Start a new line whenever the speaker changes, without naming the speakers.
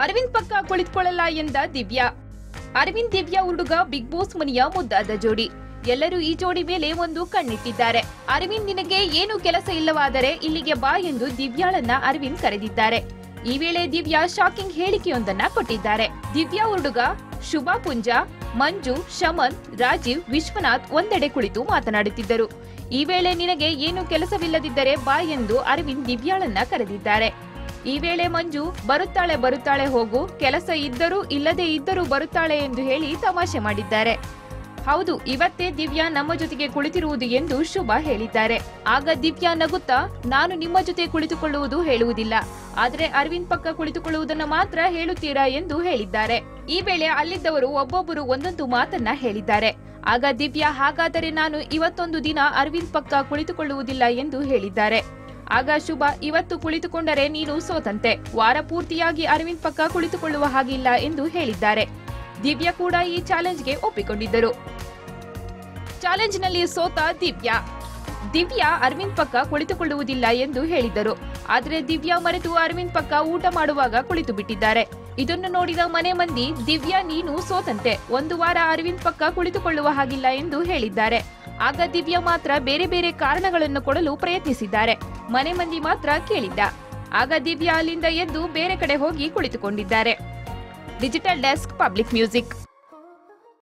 ಅರವಿಂದ್ ಪಕ್ಕ ಕುಳಿತುಕೊಳ್ಳಲ್ಲ ಎಂದ ದಿವ್ಯಾ ಅರವಿಂದ್ ದಿವ್ಯಾ ಹುಡುಗ ಬಿಗ್ ಬಾಸ್ ಮನೆಯ ಮುದ್ದಾದ ಜೋಡಿ ಎಲ್ಲರೂ ಈ ಜೋಡಿ ಮೇಲೆ ಒಂದು ಕಣ್ಣಿಟ್ಟಿದ್ದಾರೆ ಅರವಿಂದ್ ನಿನಗೆ ಏನು ಕೆಲಸ ಇಲ್ಲವಾದರೆ ಇಲ್ಲಿಗೆ ಬಾ ಎಂದು ದಿವ್ಯಾಳನ್ನ ಅರವಿಂದ್ ಕರೆದಿದ್ದಾರೆ ಈ ವೇಳೆ ದಿವ್ಯಾ ಶಾಕಿಂಗ್ ಹೇಳಿಕೆಯೊಂದನ್ನ ಕೊಟ್ಟಿದ್ದಾರೆ ದಿವ್ಯಾ ಹುಡುಗ ಶುಭಾ ಪುಂಜ ಮಂಜು ಶಮನ್ ರಾಜೀವ್ ವಿಶ್ವನಾಥ್ ಒಂದೆಡೆ ಕುಳಿತು ಮಾತನಾಡುತ್ತಿದ್ದರು ಈ ವೇಳೆ ನಿನಗೆ ಏನು ಕೆಲಸವಿಲ್ಲದಿದ್ದರೆ ಬಾ ಎಂದು ಅರವಿಂದ್ ದಿವ್ಯಾಳನ್ನ ಕರೆದಿದ್ದಾರೆ ಈ ವೇಳೆ ಮಂಜು ಬರುತ್ತಾಳೆ ಬರುತ್ತಾಳೆ ಹೋಗು ಕೆಲಸ ಇದ್ದರೂ ಇಲ್ಲದೆ ಇದ್ದರೂ ಬರುತ್ತಾಳೆ ಎಂದು ಹೇಳಿ ತಮಾಷೆ ಮಾಡಿದ್ದಾರೆ ಹೌದು ಇವತ್ತೇ ದಿವ್ಯಾ ನಮ್ಮ ಜೊತೆಗೆ ಕುಳಿತಿರುವುದು ಎಂದು ಶುಭ ಹೇಳಿದ್ದಾರೆ ಆಗ ದಿವ್ಯಾ ನಗುತ್ತಾ ನಾನು ನಿಮ್ಮ ಜೊತೆ ಕುಳಿತುಕೊಳ್ಳುವುದು ಹೇಳುವುದಿಲ್ಲ ಆದರೆ ಅರವಿಂದ್ ಪಕ್ಕ ಕುಳಿತುಕೊಳ್ಳುವುದನ್ನು ಮಾತ್ರ ಹೇಳುತ್ತೀರಾ ಎಂದು ಹೇಳಿದ್ದಾರೆ ಈ ವೇಳೆ ಅಲ್ಲಿದ್ದವರು ಒಬ್ಬೊಬ್ಬರು ಒಂದೊಂದು ಮಾತನ್ನ ಹೇಳಿದ್ದಾರೆ ಆಗ ದಿವ್ಯಾ ಹಾಗಾದರೆ ನಾನು ಇವತ್ತೊಂದು ದಿನ ಅರವಿಂದ್ ಪಕ್ಕ ಕುಳಿತುಕೊಳ್ಳುವುದಿಲ್ಲ ಎಂದು ಹೇಳಿದ್ದಾರೆ ಆಗ ಶುಭ ಇವತ್ತು ಕುಳಿತುಕೊಂಡರೆ ನೀನು ಸೋತಂತೆ ವಾರ ಪೂರ್ತಿಯಾಗಿ ಅರವಿಂದ್ ಪಕ್ಕ ಕುಳಿತುಕೊಳ್ಳುವ ಹಾಗಿಲ್ಲ ಎಂದು ಹೇಳಿದ್ದಾರೆ ದಿವ್ಯಾ ಕೂಡ ಈ ಚಾಲೆಂಜ್ಗೆ ಒಪ್ಪಿಕೊಂಡಿದ್ದರು ಚಾಲೆಂಜ್ನಲ್ಲಿ ಸೋತ ದಿವ್ಯಾ ದಿವ್ಯಾ ಅರವಿಂದ್ ಪಕ್ಕ ಕುಳಿತುಕೊಳ್ಳುವುದಿಲ್ಲ ಎಂದು ಹೇಳಿದರು ಆದರೆ ದಿವ್ಯಾ ಮರೆತು ಅರವಿಂದ್ ಪಕ್ಕ ಊಟ ಮಾಡುವಾಗ ಕುಳಿತು ಬಿಟ್ಟಿದ್ದಾರೆ ಇದನ್ನು ನೋಡಿದ ಮನೆ ಮಂದಿ ದಿವ್ಯಾ ನೀನು ಸೋತಂತೆ ಒಂದು ವಾರ ಅರವಿಂದ್ ಪಕ್ಕ ಕುಳಿತುಕೊಳ್ಳುವ ಹಾಗಿಲ್ಲ ಎಂದು ಹೇಳಿದ್ದಾರೆ ಆಗ ದಿವ್ಯಾ ಮಾತ್ರ ಬೇರೆ ಬೇರೆ ಕಾರಣಗಳನ್ನು ಕೊಡಲು ಪ್ರಯತ್ನಿಸಿದ್ದಾರೆ ಮನೆ ಮಂದಿ ಮಾತ್ರ ಕೇಳಿದ್ದ ಆಗ ದಿವ್ಯಾ ಅಲ್ಲಿಂದ ಎದ್ದು ಬೇರೆ ಕಡೆ ಹೋಗಿ ಕುಳಿತುಕೊಂಡಿದ್ದಾರೆ ಡಿಜಿಟಲ್ ಡೆಸ್ಕ್ ಪಬ್ಲಿಕ್ ಮ್ಯೂಸಿಕ್